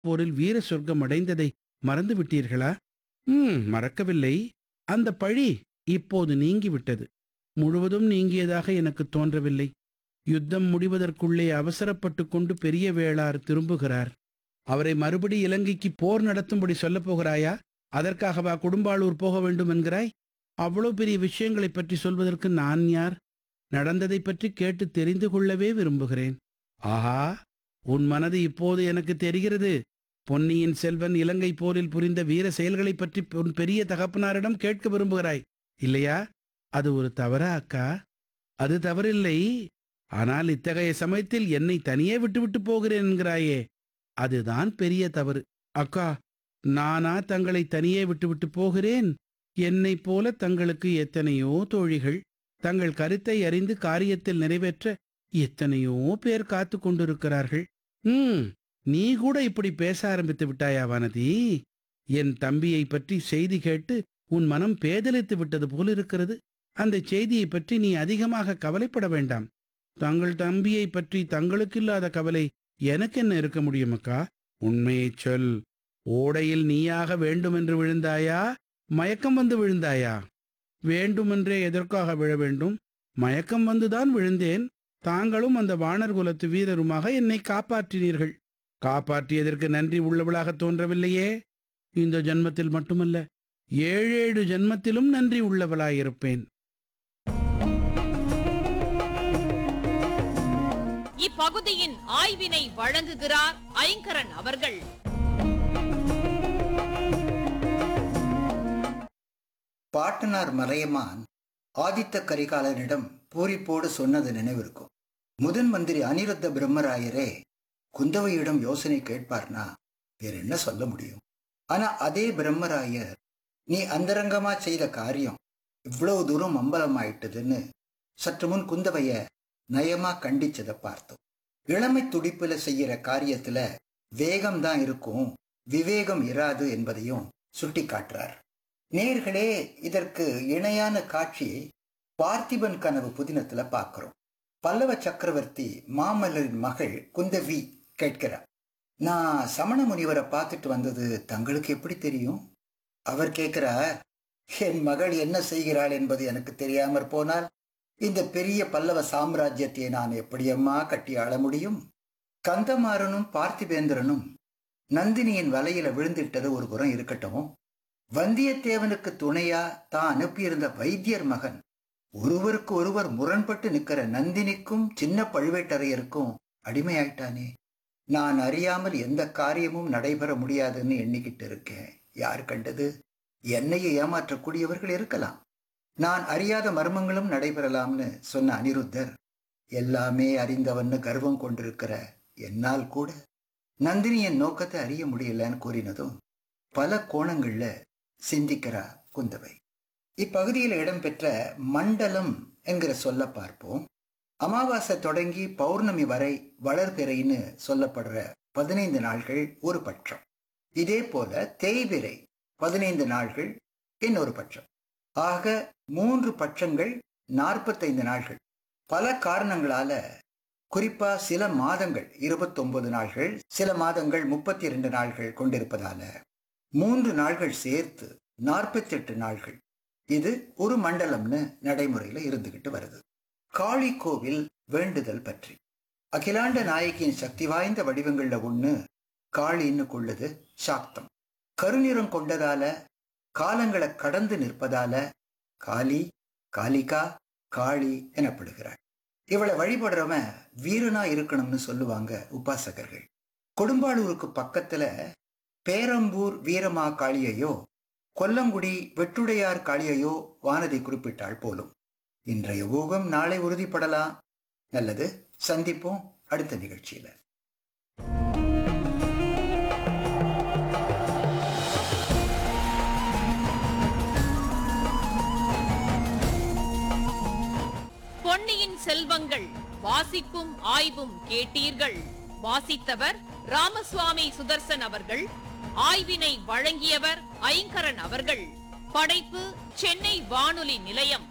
போரில் வீர சொர்க்கம் அடைந்ததை மறந்து விட்டீர்களா ம் மறக்கவில்லை அந்த பழி இப்போது நீங்கிவிட்டது முழுவதும் நீங்கியதாக எனக்கு தோன்றவில்லை யுத்தம் முடிவதற்குள்ளே அவசரப்பட்டு கொண்டு பெரிய வேளார் திரும்புகிறார் அவரை மறுபடி இலங்கைக்கு போர் நடத்தும்படி சொல்லப் போகிறாயா அதற்காகவா குடும்பாளூர் போக வேண்டும் என்கிறாய் அவ்வளவு பெரிய விஷயங்களைப் பற்றி சொல்வதற்கு நான் யார் நடந்ததைப் பற்றி கேட்டு தெரிந்து கொள்ளவே விரும்புகிறேன் ஆஹா உன் மனது இப்போது எனக்கு தெரிகிறது பொன்னியின் செல்வன் இலங்கை போரில் புரிந்த வீர செயல்களைப் பற்றி உன் பெரிய தகப்பனாரிடம் கேட்க விரும்புகிறாய் இல்லையா அது ஒரு தவறா அக்கா அது தவறில்லை ஆனால் இத்தகைய சமயத்தில் என்னை தனியே விட்டுவிட்டு போகிறேன் என்கிறாயே அதுதான் பெரிய தவறு அக்கா நானா தங்களை தனியே விட்டுவிட்டு போகிறேன் என்னைப் போல தங்களுக்கு எத்தனையோ தோழிகள் தங்கள் கருத்தை அறிந்து காரியத்தில் நிறைவேற்ற எத்தனையோ பேர் காத்து கொண்டிருக்கிறார்கள் ம் நீ கூட இப்படி பேச ஆரம்பித்து விட்டாயா வானதி என் தம்பியை பற்றி செய்தி கேட்டு உன் மனம் பேதலித்து விட்டது போல் இருக்கிறது அந்த செய்தியை பற்றி நீ அதிகமாக கவலைப்பட வேண்டாம் தங்கள் தம்பியை பற்றி தங்களுக்கில்லாத கவலை எனக்கு என்ன இருக்க முடியும் அக்கா உண்மையைச் சொல் ஓடையில் நீயாக வேண்டுமென்று விழுந்தாயா மயக்கம் வந்து விழுந்தாயா வேண்டுமென்றே எதற்காக விழ வேண்டும் மயக்கம் வந்துதான் விழுந்தேன் தாங்களும் அந்த வானர் குலத்து வீரருமாக என்னை காப்பாற்றினீர்கள் காப்பாற்றியதற்கு நன்றி உள்ளவளாக தோன்றவில்லையே இந்த ஜன்மத்தில் மட்டுமல்ல ஏழேழு ஜன்மத்திலும் நன்றி உள்ளவளாயிருப்பேன் இப்பகுதியின் ஆய்வினை வழங்குகிறார் ஐங்கரன் அவர்கள் பாட்டனார் மலையமான் ஆதித்த கரிகாலனிடம் பூரிப்போடு சொன்னது நினைவிருக்கும் முதன் மந்திரி அனிருத்த பிரம்மராயரே குந்தவையிடம் யோசனை கேட்பார்னா வேற என்ன சொல்ல முடியும் ஆனா அதே பிரம்மராயர் நீ அந்தரங்கமா செய்த காரியம் இவ்வளவு தூரம் அம்பலம் ஆயிட்டதுன்னு சற்று முன் குந்தவைய நயமா கண்டிச்சதை பார்த்தோம் இளமை துடிப்புல செய்யற காரியத்துல வேகம்தான் இருக்கும் விவேகம் இராது என்பதையும் சுட்டி காட்டுறார் நேர்களே இதற்கு இணையான காட்சியை பார்த்திபன் கனவு புதினத்துல பார்க்கிறோம் பல்லவ சக்கரவர்த்தி மாமல்லரின் மகள் குந்தவி கேட்கிறார் நான் சமண முனிவரை பார்த்துட்டு வந்தது தங்களுக்கு எப்படி தெரியும் அவர் கேட்கிறார் என் மகள் என்ன செய்கிறாள் என்பது எனக்கு தெரியாமற் போனால் இந்த பெரிய பல்லவ சாம்ராஜ்யத்தை நான் எப்படியம்மா கட்டி ஆள முடியும் கந்தமாறனும் பார்த்திபேந்திரனும் நந்தினியின் வலையில விழுந்திட்டது ஒரு புறம் இருக்கட்டும் வந்தியத்தேவனுக்கு துணையா தான் அனுப்பியிருந்த வைத்தியர் மகன் ஒருவருக்கு ஒருவர் முரண்பட்டு நிக்கிற நந்தினிக்கும் சின்ன பழுவேட்டரையருக்கும் அடிமையாயிட்டானே நான் அறியாமல் எந்த காரியமும் நடைபெற முடியாதுன்னு எண்ணிக்கிட்டு இருக்கேன் யார் கண்டது என்னையை ஏமாற்றக்கூடியவர்கள் இருக்கலாம் நான் அறியாத மர்மங்களும் நடைபெறலாம்னு சொன்ன அனிருத்தர் எல்லாமே அறிந்தவன்னு கர்வம் கொண்டிருக்கிற என்னால் கூட நந்தினியின் நோக்கத்தை அறிய முடியலன்னு கூறினதும் பல கோணங்கள்ல சிந்திக்கிறா குந்தவை இப்பகுதியில் இடம்பெற்ற மண்டலம் என்கிற சொல்ல பார்ப்போம் அமாவாசை தொடங்கி பௌர்ணமி வரை வளர்பிறைன்னு சொல்லப்படுற பதினைந்து நாள்கள் ஒரு பட்சம் இதே போல தேய்பிறை பதினைந்து நாள்கள் இன்னொரு பட்சம் ஆக மூன்று பட்சங்கள் நாற்பத்தைந்து நாள்கள் பல காரணங்களால குறிப்பா சில மாதங்கள் இருபத்தொன்பது நாள்கள் சில மாதங்கள் முப்பத்தி இரண்டு நாள்கள் கொண்டிருப்பதால மூன்று நாள்கள் சேர்த்து நாற்பத்தி எட்டு நாள்கள் இது ஒரு மண்டலம்னு நடைமுறையில இருந்துகிட்டு வருது காளி கோவில் வேண்டுதல் பற்றி அகிலாண்ட நாயகியின் சக்தி வாய்ந்த வடிவங்கள்ல ஒண்ணு காளின்னு கொள்ளுது சாக்தம் கருநிறம் கொண்டதால காலங்களை கடந்து நிற்பதால காளி காளிகா காளி எனப்படுகிறாள் இவளை வழிபடுறவன் வீரனா இருக்கணும்னு சொல்லுவாங்க உபாசகர்கள் கொடும்பாளூருக்கு பக்கத்துல பேரம்பூர் வீரமா காளியையோ கொல்லங்குடி வெட்டுடையார் காளியையோ வானதி குறிப்பிட்டாள் போலும் இன்றைய ஊகம் நாளை உறுதிப்படலாம் நல்லது சந்திப்போம் அடுத்த நிகழ்ச்சியில பொன்னியின் செல்வங்கள் வாசிப்பும் ஆய்வும் கேட்டீர்கள் வாசித்தவர் ராமசுவாமி சுதர்சன் அவர்கள் ஆய்வினை வழங்கியவர் ஐங்கரன் அவர்கள் படைப்பு சென்னை வானொலி நிலையம்